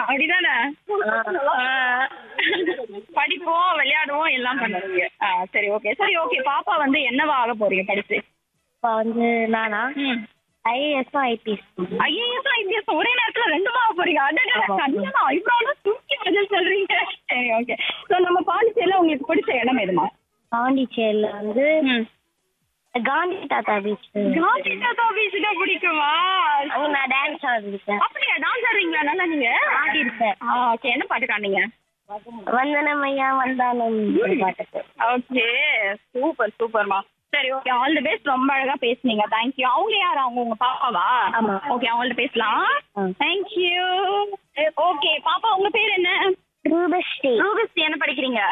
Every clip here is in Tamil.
அப்படிதானே ஆ. படிப்போம் விளையாடுவோம் எல்லாம் பண்ணுவீங்க ஆ சரி ஓகே சரி ஓகே பாப்பா வந்து என்னவா ஆக போறீங்க படிச்சு இப்போ வந்து நானா ம் ஐஏஎஸும் ஐபிஎஸ் ஐஏஎஸ் ஐபிஎஸ் ஒரே நேரத்துல ரெண்டுமா போறீங்க அடடா ஆமா. கண்ணா இவ்வளவு தூக்கி பதில் சொல்றீங்க சரி ஓகே சோ நம்ம பாண்டிச்சேரியில உங்களுக்கு பிடிச்ச இடம் எதுமா பாண்டிச்சேரியில வந்து ம் காந்தி தாத்தா பீச் காந்தி தாத்தா பீச் தான் பிடிக்குமா அங்க நான் டான்ஸ் ஆடிருக்கேன் அப்படியா டான்ஸ் ஆடுறீங்களா நல்லா நீங்க ஆடிருக்கேன் ஓகே என்ன பாட்டு காணீங்க வந்தனம் ஐயா வந்தானம் பாட்டுக்கு ஓகே சூப்பர் சூப்பர்மா சரி ஓகே ஆல் தி பெஸ்ட் ரொம்ப அழகா பேசுனீங்க தேங்க்யூ அவங்க யார் அவங்க உங்க பாப்பாவா ஆமா. ஓகே அவங்கள்ட்ட பேசலாம் ஆ. தேங்க்யூ ஓகே பாப்பா உங்க பேர் என்ன ரூபஸ்ரீ ரூபிஸ்டி என்ன படிக்கிறீங்க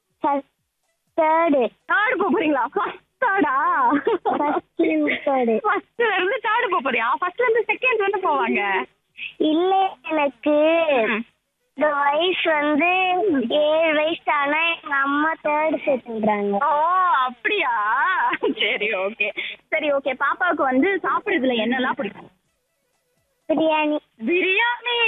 தேர்டு தேர்ட் போறீங்களா ஃபர்ஸ்ட் தேர்டா ஃபர்ஸ்ட் தேர்டு ஃபர்ஸ்ட்ல இருந்து தேர்ட் போறியா ஃபர்ஸ்ட்ல இருந்து செகண்ட் வந்து போவாங்க இல்ல எனக்கு ம். இந்த வயசு வந்து ஏழு வயசு ஆனா எங்க அம்மா தேர்டு சேர்த்துன்றாங்க ஓ அப்படியா சரி ஓகே சரி ஓகே பாப்பாவுக்கு வந்து சாப்பிடுறதுல என்னெல்லாம் பிடிக்கும் பிரியாணி பிரியாணி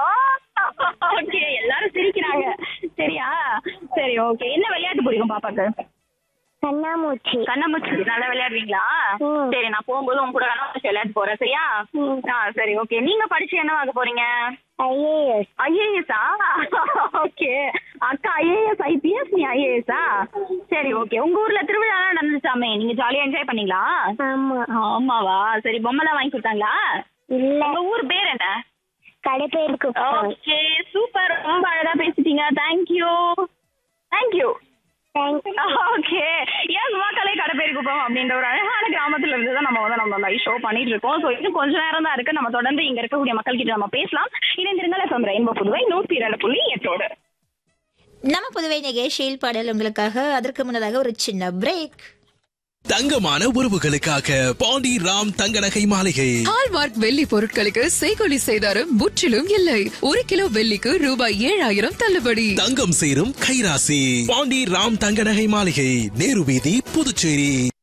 ஓகே எல்லாரும் சிரிக்கிறாங்க சரியா சரி ஓகே என்ன விளையாட்டு பிடிக்கும் பாப்பாக்கு கண்ணாமூச்சி கண்ணாமூச்சி நல்லா விளையாடுவீங்களா ம். சரி நான் போகும்போது உங்க கூட கண்ணாமூச்சி விளையாட்டு போறேன் சரியா ம். ஆ சரி ஓகே நீங்க படிச்சு என்ன ஆக போறீங்க ஐஏஎஸ் ஐஏஎஸ்ஆ ஓகே அக்கா ஐஏஎஸ் ஐபிஎஸ் நீ ஐஏஎஸ்ஆ சரி ஓகே உங்க ஊர்ல திருவிழா நடந்துச்சாமே நீங்க ஜாலியா என்ஜாய் பண்ணீங்களா ஆமா ஆமாவா சரி பொம்மைலாம் வாங்கி கொடுத்தாங்களா இல்ல உங்க ஊர் பேர் என்ன கடைப்பேருக்கு ஓகே சூப்பர் ரொம்ப அழகா பேசிட்டீங்க தேங்க்யூ தேங்க்யூ தேங்க்ஸ் ஓகே ஏன் சும்மாக்காலே கடைப்பேரி குப்பம் அப்படின்ற ஒரு அழகான கிராமத்துல இருந்து தான் நம்ம வந்து நம்ம லைவ் ஷோ பண்ணிட்டு இருக்கோம் ஸோ இன்னும் கொஞ்ச நேரம் தான் இருக்கு நம்ம தொடர்ந்து இங்க இருக்கக்கூடிய மக்கள் கிட்ட நம்ம பேசலாம் இணைந்திருங்கள் எஃப்எம் ரெயின்போ புதுவை நூற்றி இரண்டு புள்ளி எட்டோடு நம்ம புதுவை நிகழ்ச்சியில் பாடல் உங்களுக்காக அதற்கு முன்னதாக ஒரு சின்ன பிரேக் தங்கமான உறவுகளுக்காக பாண்டி ராம் தங்க நகை மாளிகை ஹால்மார்க் வெள்ளி பொருட்களுக்கு செய்கொலி செய்தாரும் முற்றிலும் இல்லை ஒரு கிலோ வெள்ளிக்கு ரூபாய் ஏழாயிரம் தள்ளுபடி தங்கம் சேரும் கைராசி பாண்டி ராம் தங்க நகை மாளிகை நேரு வீதி புதுச்சேரி